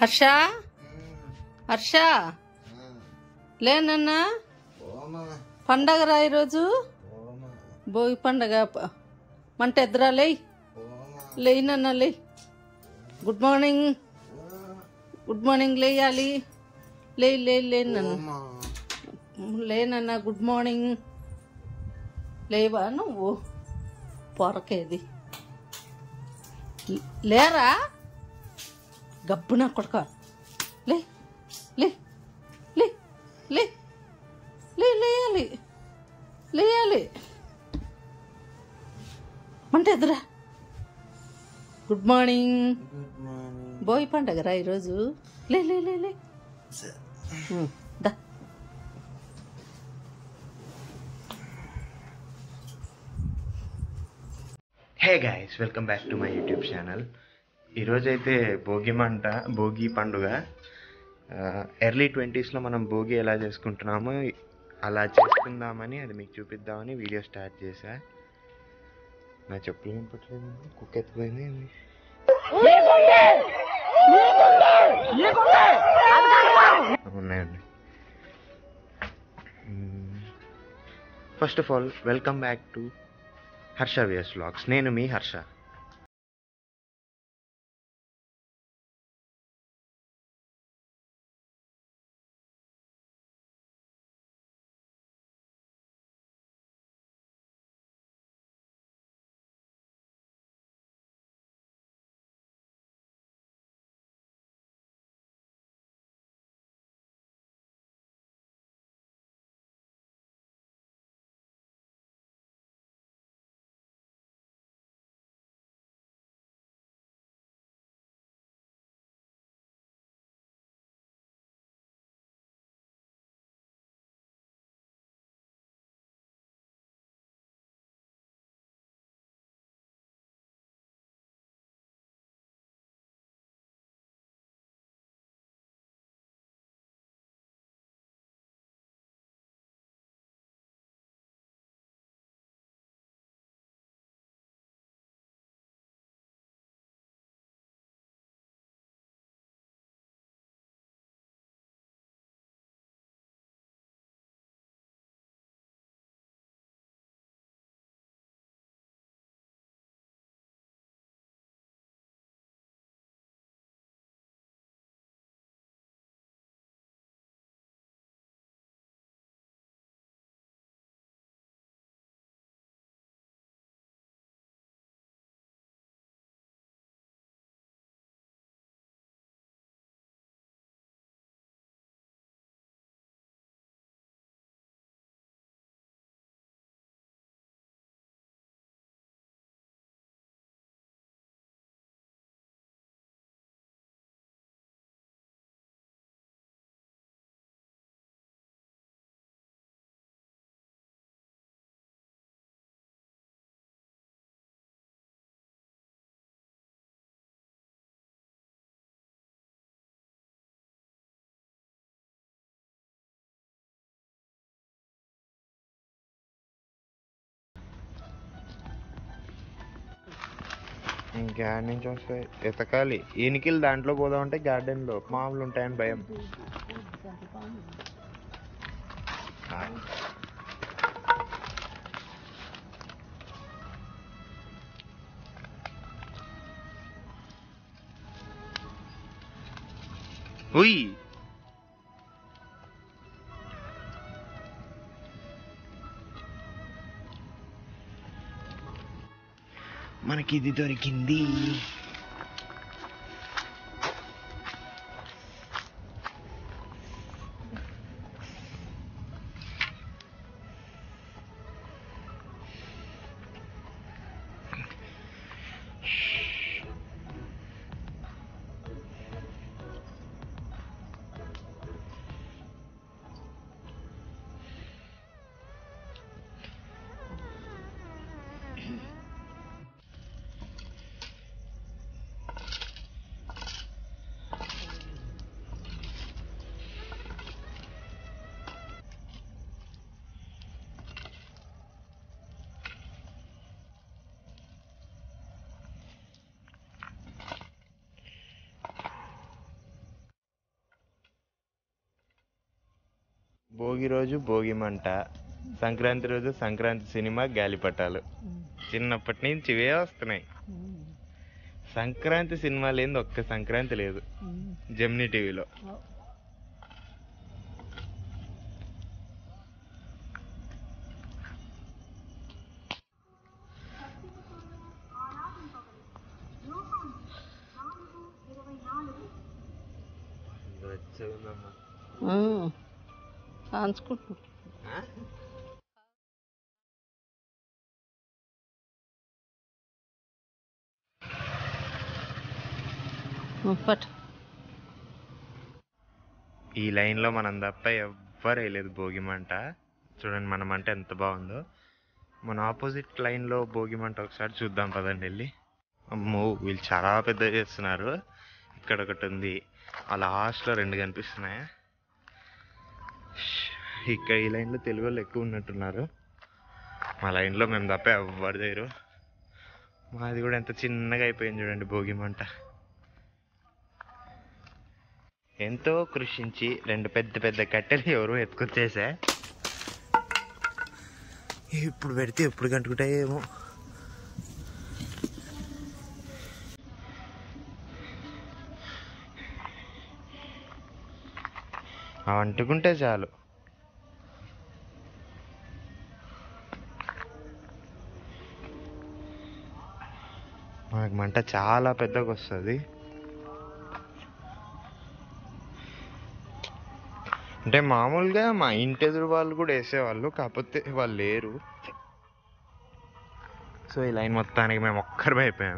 హర్ష హర్ష లేనన్నా పండగరా ఈరోజు భోగి పండగ ప- మంట ఎదురా లేయ్ లేనన్నా లే గుడ్ మార్నింగ్ గుడ్ మార్నింగ్ లేయాలి లే లే లేనన్నా లేనన్నా గుడ్ మార్నింగ్ లేవా నువ్వు పొరకేది లేరా గబ్బున కొడక లే లే లే లే లే లేయాలి లేయాలి మంట ఎదురా గుడ్ మార్నింగ్ బోయ్ పండగరా ఈరోజు లే లే లే లే ఉమ్, దా hey guys welcome back to my YouTube channel ఈరోజైతే భోగి మంట భోగి పండుగ ఎర్లీ ట్వంటీస్లో మనం భోగి ఎలా చేసుకుంటున్నామో అలా చేసుకుందామని అది మీకు చూపిద్దామని వీడియో స్టార్ట్ చేశా నా చెప్పులు ఏం పట్టలేదు కుక్క ఎత్తుపోయింది ఏంది? ఉన్నాయండి first of all welcome back to Harsha VS vlogs నేను మీ హర్ష ఇంకా నుంచి వస్తాయి ఎతకాలి ఈనికిల్ దాంట్లో పోదామంటే గార్డెన్లో మామూలు ఉంటాయని భయం ఆ. ఉయ్ మనకి ఇది దొరికింది భోగి రోజు భోగి మంట సంక్రాంతి రోజు సంక్రాంతి సినిమా గాలిపటాలు చిన్నప్పటి నుంచి ఇవే వస్తున్నాయి సంక్రాంతి సినిమా లేని ఒక్క సంక్రాంతి లేదు జెమినీ టీవీలో కాంచుకుంటు పట్టు ఈ లైన్లో మనం తప్ప ఎవ్వరు వేయలేదు భోగి మంట చూడండి మన మంట ఎంత బాగుందో మన ఆపోజిట్ లైన్లో భోగి మంట ఒకసారి చూద్దాం పదండి వెళ్ళి అమ్మో వీళ్ళు చాలా పెద్ద చేస్తున్నారు ఇక్కడ ఒకటి ఉంది ఆ లాస్ట్లో రెండు కనిపిస్తున్నాయి ఇక్కడ ఈ లైన్లో తెలుగు వాళ్ళు ఎక్కువ ఉన్నట్టున్నారు మా లైన్లో మేము తప్ప ఎవ్వరు చేయరు మాది కూడా ఎంత చిన్నగా అయిపోయింది చూడండి భోగి మంట ఎంతో కృషించి రెండు పెద్ద పెద్ద కట్టెలు ఎవరు ఎత్తుకొచ్చేసా ఇప్పుడు పెడితే ఎప్పుడు కంటుకుంటాయేమో అవి అంటుకుంటే చాలు మనకు మంట చాలా పెద్దగా వస్తుంది అంటే మామూలుగా మా ఇంటి ఎదురు వాళ్ళు కూడా వేసేవాళ్ళు కాకపోతే వాళ్ళు లేరు సో ఈ లైన్ మొత్తానికి మేము ఒక్కరు అయిపోయాం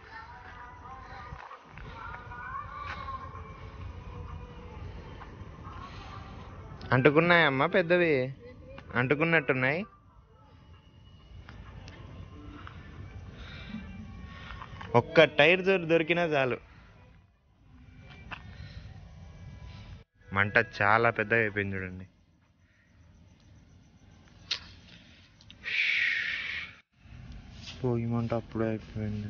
అంటుకున్నాయమ్మా పెద్దవి అంటుకున్నట్టున్నాయి ఒక్క టైర్ దొరి దొరికినా చాలు మంట చాలా పెద్దగా అయిపోయింది చూడండి పోయి మంట అప్పుడే అయిపోయింది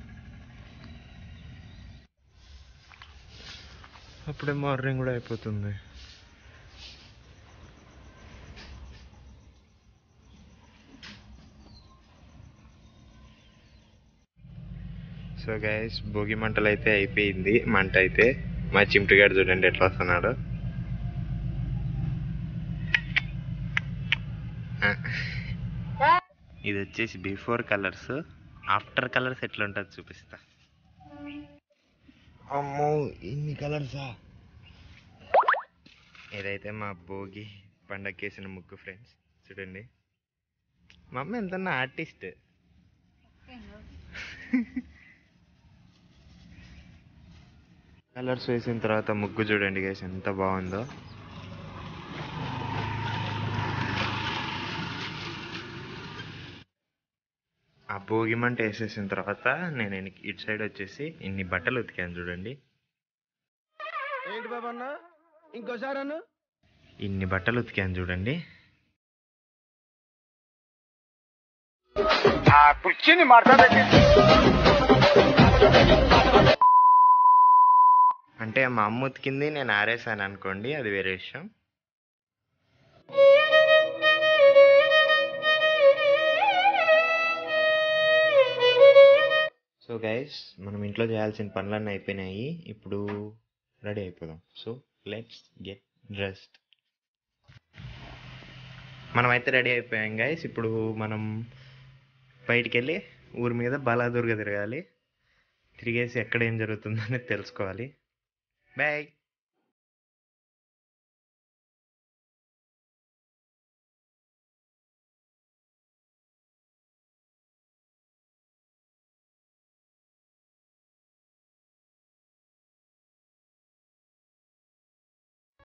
అప్పుడే మార్నింగ్ కూడా అయిపోతుంది సో గైస్ భోగి మంటలు అయితే అయిపోయింది మంట అయితే మా చింపిగాడు చూడండి ఎట్లా వస్తున్నాడు ఆ. ఇది వచ్చేసి బిఫోర్ కలర్స్ ఆఫ్టర్ కలర్స్ ఎట్లా ఉంటుంది చూపిస్తా అమ్మో ఇన్ని కలర్సా ఇదైతే మా భోగి పండగకేసిన ముగ్గు ఫ్రెండ్స్ చూడండి మా అమ్మ ఎంత ఆర్టిస్ట్ కలర్స్ వేసిన తర్వాత ముగ్గు చూడండి గైస్ ఎంత బాగుందో ఆ భోగి మంట వేసేసిన తర్వాత నేను ఎనికి- ఇటు సైడ్ వచ్చేసి ఇన్ని బట్టలు ఉతికాను చూడండి ఏంటి బాబన్న ఇంకోసారి అన్న ఇన్ని బట్టలు ఉతికాను చూడండి కుర్చీని మాట్లాడేది అంటే మా అమ్మ ఉతికింది నేను ఆరేసాను అనుకోండి అది వేరే విషయం సో గైస్ మనం ఇంట్లో చేయాల్సిన పనులన్నీ అయిపోయినాయి ఇప్పుడు రెడీ అయిపోదాం సో లెట్స్ గెట్ డ్రెస్డ్ మనం అయితే రెడీ అయిపోయాం గైస్ ఇప్పుడు మనం బయటికి వెళ్ళి ఊరి మీద బలాదుర్గ తిరగాలి తిరిగేసి ఎక్కడ ఏం జరుగుతుందో అనేది తెలుసుకోవాలి బాయ్